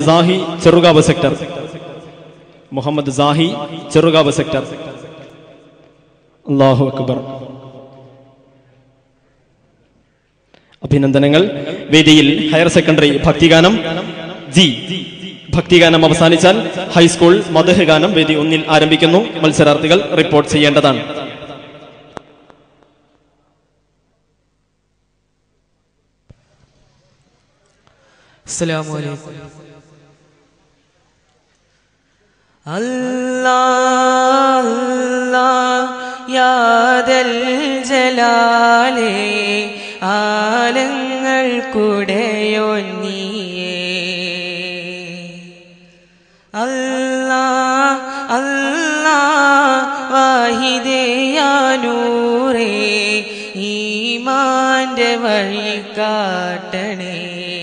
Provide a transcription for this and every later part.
സാഹി Cherukavu sector Muhammad Sahi Cherukavu sector അള്ളാഹു അക്ബർ അഭിനന്ദനങ്ങൾ വേദിയിൽ ഹയർ സെക്കൻഡറി ഭക്തിഗാനം ജി ഭക്തിഗാനം അവസാനിച്ചാൽ ഹൈസ്കൂൾ മധുഹ ഗാനം വേദി ഒന്നിൽ ആരംഭിക്കുന്നു മത്സരാർത്ഥികൾ റിപ്പോർട്ട് ചെയ്യേണ്ടതാണ് السلام عليكم الله الله يا ذا الجلال ആലങ്ങൾക്കുടയോ നീയേ അല്ലാ അല്ലാ വാഹിദയാനൂറേ ഈമാന്റെ വഴി കാട്ടണേ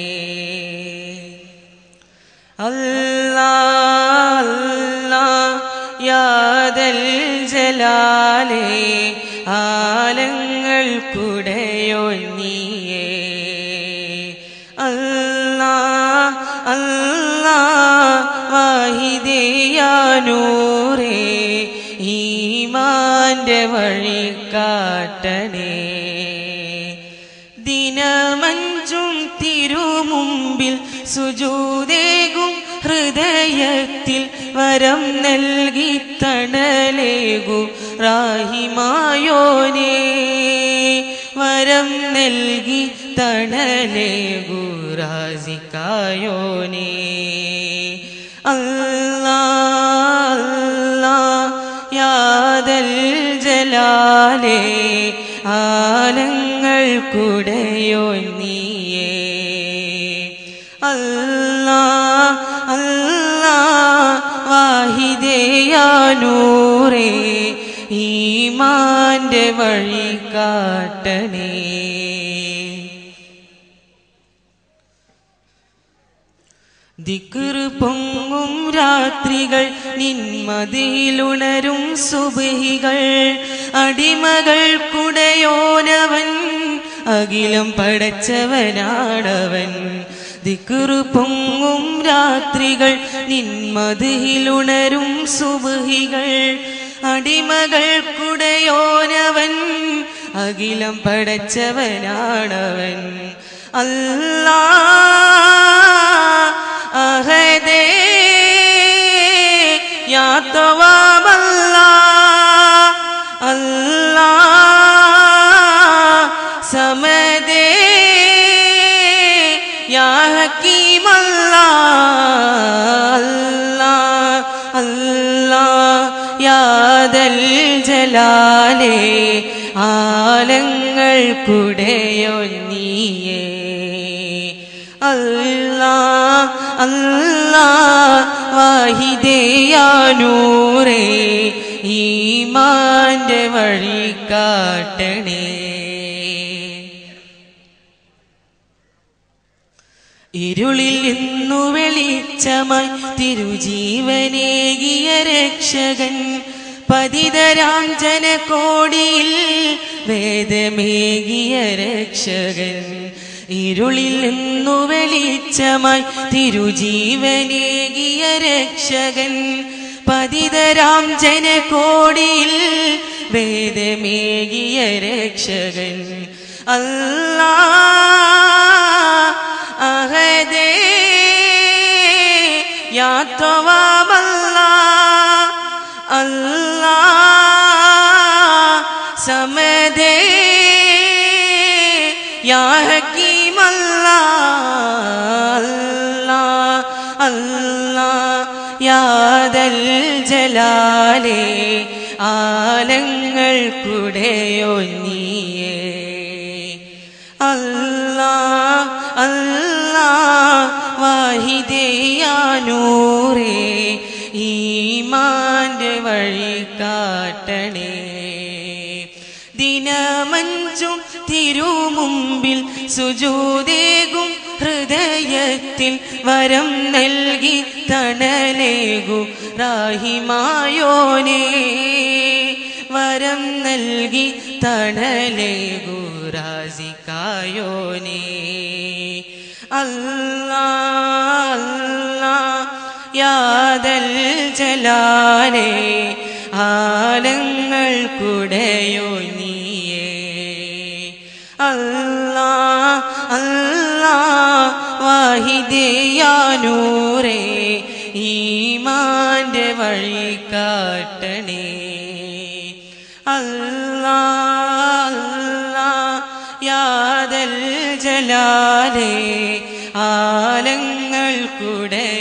അല്ലാ അല്ലാ യാദൽ ജലാലേ ആലങ്ങൾക്കുടയോ നീയേ അല്ലാ അല്ലാ വാഹിദയാനൂറേ ഈമാന്റെ വഴി കാട്ടണേ ദിനമഞ്ചും തിരുമുമ്പിൽ സുജൂതേകും ഹൃദയത്തിൽ വരം നൽകി തണലേകു റാഹിമായോനേ വരം നൽകി തണലേകു റാസിക്കായോനേ അല്ലാ അല്ലാ യാദൽ ജലാലേ ആലങ്ങൾക്കുടയോ നീയേ അല്ലാ അല്ലാ വാഹിദയാനൂറേ ഈമാന്റെ വഴി കാട്ടണേ ദിക്റ് പൊങ്ങും രാത്രികൾ നിന്മതിയിലുണരും സുബഹികൾ അടിമകൾ കുടയോനവൻ അഖിലം പടച്ചവനാണവൻ ദിക്റ് പൊങ്ങും രാത്രികൾ നിന്മതിയിലുണരും സുബഹികൾ അടിമകൾ കുടയോനവൻ അഖിലം പടച്ചവനാണവൻ അല്ലാ അഹദേ യാ തവാബല്ലാ അല്ലാ സമദേ യാ ഹക്കീമല്ലാ അല്ലാ അല്ലാ യാദൽ ജലാലേ ആലങ്ങൾക്കുടയോ നീയേ അല്ലാ അല്ലാ വാഹിദയാനൂറേ ഈമാന്റെ വഴി കാട്ടണേ ഇരുളിൽ നിന്നു വെളിച്ചമായി തിരുജീവനേകിയ രക്ഷകൻ പതിതരാം ജനകോടിയിൽ വേദമേകിയ രക്ഷകൻ ഇരുളിൽ നിന്നു വെളിച്ചമായി തിരുജീവനേകിയ രക്ഷകൻ പതിതരാം ജനകോടിയിൽ വേദമേകിയ രക്ഷകൻ അല്ലാ അഹദേ യാ തവാബല്ലാ അല്ലാ സമദേ യാ ഹക്കീമല്ലാ അല്ലാ അല്ലാ യാദൽ ജലാലേ ആലങ്ങൾക്കുടയോ നീയേ അല്ലാ അല്ലാ വാഹിദയാനൂറേ ഈമാന്റെ വഴി കാട്ടണേ ദിനമഞ്ചും തിരുമുമ്പിൽ സുജൂതേകും ഹൃദയത്തിൽ വരം നൽകി തണലേകു റാഹിമായോനേ വരം നൽകി തണലേകു റാസിക്കായോനേ അല്ലാ അല്ലാ യാദൽ ജലാലേ ആലങ്ങൾ കുടയോ നീയേ അല്ലാ അല്ലാ വാഹിദയാനൂരേ ഈമാന്റെ വഴി കാട്ടണേ അല്ലാ അല്ലാ യാദൽ ജലാലേ ആലങ്ങൾ കുടയോ